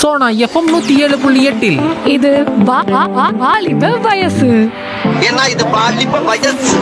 Sona FM நூத்தி ஏழு புள்ளி எட்டில் இது வா- வா- வா- வாலிப வயசு ஏன்னா இது பாலிப்ப வயசு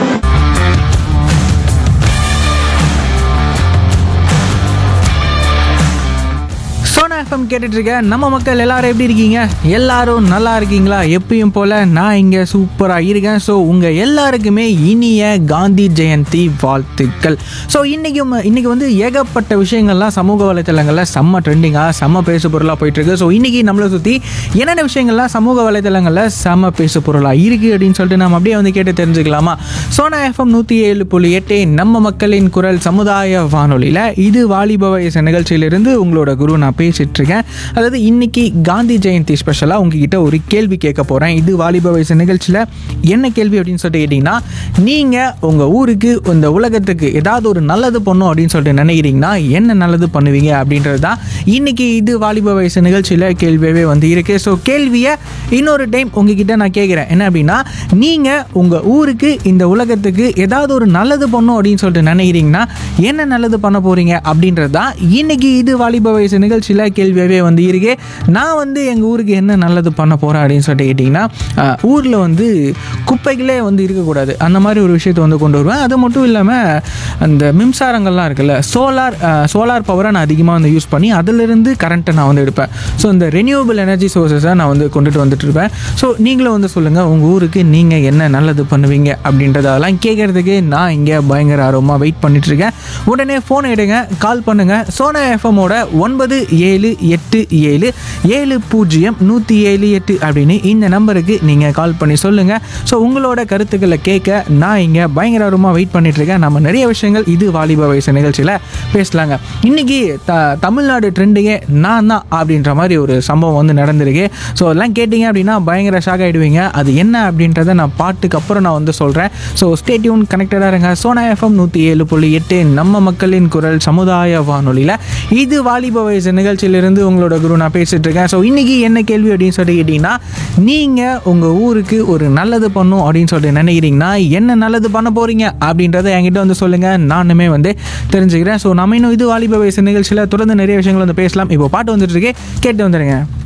சோனா எஃப்எம் கேட்டுட்டு இருக்க நம்ம மக்கள் எல்லாரும் எப்படி இருக்கீங்க எல்லாரும் நல்லா இருக்கீங்களா எப்பயும் போல நான் இங்கே சூப்பராக இருக்கேன் ஸோ உங்கள் எல்லாருக்குமே இனிய காந்தி ஜெயந்தி வாழ்த்துக்கள் ஸோ இன்றைக்கி இன்றைக்கி வந்து ஏகப்பட்ட விஷயங்கள்லாம் சமூக வலைத்தளங்களில் செம்ம ட்ரெண்டிங்காக செம்ம பேசு பொருளாக போயிட்டுருக்கு ஸோ இன்றைக்கி நம்மளை சுற்றி என்னென்ன விஷயங்கள்லாம் சமூக வலைத்தளங்களில் செம்ம பேசு பொருளாக இருக்குது அப்படின்னு சொல்லிட்டு நம்ம அப்படியே வந்து கேட்டு தெரிஞ்சுக்கலாமா சோனா எஃப்எம் நூற்றி ஏழு புள்ளி எட்டு நம்ம மக்களின் குரல் சமுதாய வானொலியில் இது வாலிப வயசு நிகழ்ச்சியிலிருந்து உங்களோட குரு நான் பேசிட்டு இருக்கேன் அதாவது இன்னைக்கு காந்தி ஜெயந்தி ஸ்பெஷலாக உங்ககிட்ட ஒரு கேள்வி கேட்க போகிறேன் இது வாலிப வயசு நிகழ்ச்சியில் என்ன கேள்வி அப்படின்னு சொல்லிட்டு கேட்டிங்கன்னா நீங்கள் உங்கள் ஊருக்கு இந்த உலகத்துக்கு ஏதாவது ஒரு நல்லது பண்ணும் அப்படின்னு சொல்லிட்டு நினைக்கிறீங்கன்னா என்ன நல்லது பண்ணுவீங்க அப்படின்றது தான் இன்னைக்கு இது வாலிப வயசு நிகழ்ச்சியில் கேள்வியாகவே வந்து இருக்கு ஸோ கேள்வியை இன்னொரு டைம் உங்ககிட்ட நான் கேட்குறேன் என்ன அப்படின்னா நீங்கள் உங்கள் ஊருக்கு இந்த உலகத்துக்கு ஏதாவது ஒரு நல்லது பண்ணும் அப்படின்னு சொல்லிட்டு நினைக்கிறீங்கன்னா என்ன நல்லது பண்ண போகிறீங்க அப்படின்றது தான் இன்னைக்கு இது வாலிப வயசு நிகழ்ச்சியில் கேள்வியாகவே வந்து இருக்கு நான் வந்து எங்கள் ஊருக்கு என்ன நல்லது பண்ண போகிறேன் அப்படின்னு சொல்லிட்டு கேட்டிங்கன்னா ஊரில் வந்து குப்பைகளே வந்து இருக்கக்கூடாது அந்த மாதிரி ஒரு விஷயத்தை வந்து கொண்டு வருவேன் அது மட்டும் இல்லாமல் அந்த மின்சாரங்கள்லாம் இருக்குல்ல சோலார் சோலார் பவரை நான் அதிகமாக வந்து யூஸ் பண்ணி அதிலிருந்து கரண்ட்டை நான் வந்து எடுப்பேன் ஸோ இந்த ரெனியூவபிள் எனர்ஜி சோர்ஸஸை நான் வந்து கொண்டுட்டு வந்துட்டு இருப்பேன் ஸோ நீங்களும் வந்து சொல்லுங்கள் உங்கள் ஊருக்கு நீங்கள் என்ன நல்லது பண்ணுவீங்க அப்படின்றதெல்லாம் கேட்குறதுக்கு நான் இங்கே பயங்கர ஆர்வமாக வெயிட் பண்ணிட்டு இருக்கேன் உடனே ஃபோன் எடுங்க கால் பண்ணுங்கள் சோனா எஃப்எம்மோட ஒன்பது ஏழு எட்டு ஏழு ஏழு பூஜ்ஜியம் நூற்றி ஏழு எட்டு அப்படின்னு இந்த நம்பருக்கு நீங்கள் கால் பண்ணி சொல்லுங்கள் ஸோ உங்களோட கருத்துக்களை கேட்க நான் இங்கே பயங்கர ஆர்வமாக வெயிட் பண்ணிட்டு இருக்கேன் நம்ம நிறைய விஷயங்கள் இது வாலிப வயசு நிகழ்ச்சியில் பேசலாங்க இன்னைக்கு த தமிழ்நாடு ட்ரெண்டிங்கே நான் தான் அப்படின்ற மாதிரி ஒரு சம்பவம் வந்து நடந்திருக்கு ஸோ அதெல்லாம் கேட்டிங்க அப்படின்னா பயங்கர ஷாக் ஆகிடுவீங்க அது என்ன அப்படின்றத நான் பாட்டுக்கு அப்புறம் நான் வந்து சொல்கிறேன் ஸோ ஸ்டேட்யூன் கனெக்டடாக இருங்க சோனா எஃப்எம் நூற்றி ஏழு புள்ளி எட்டு நம்ம மக்களின் குரல் சமுதாய வானொலியில் இது வாலிப வயசு நிகழ்ச்சியிலிருந்து உங்களோட குரு நான் பேசிட்டு இருக்கேன் ஸோ இன்னைக்கு என்ன கேள்வி அப்படின்னு சொல்லி கேட்டிங்கன்னா நீங்கள் உங்கள் ஊருக்கு ஒரு நல்லது பண்ணும் அப்படின்னு சொல்லிட்டு நினைக்கிறீங்கன்னா என்ன நல்லது பண்ண போகிறீங்க அப்படின்றத என்கிட்ட வந்து சொல்லுங்கள் நானுமே வந்து தெரிஞ்சுக்கிறேன் ஸோ நம்ம இன்னும் இது வாலிப வயசு நிகழ்ச்சியில் தொடர்ந்து நிறைய விஷயங்கள் வந்து பேசலாம் இப்போ பாட்டு வந்துட்டு இருக்கு கேட்டு வந்துடுங்க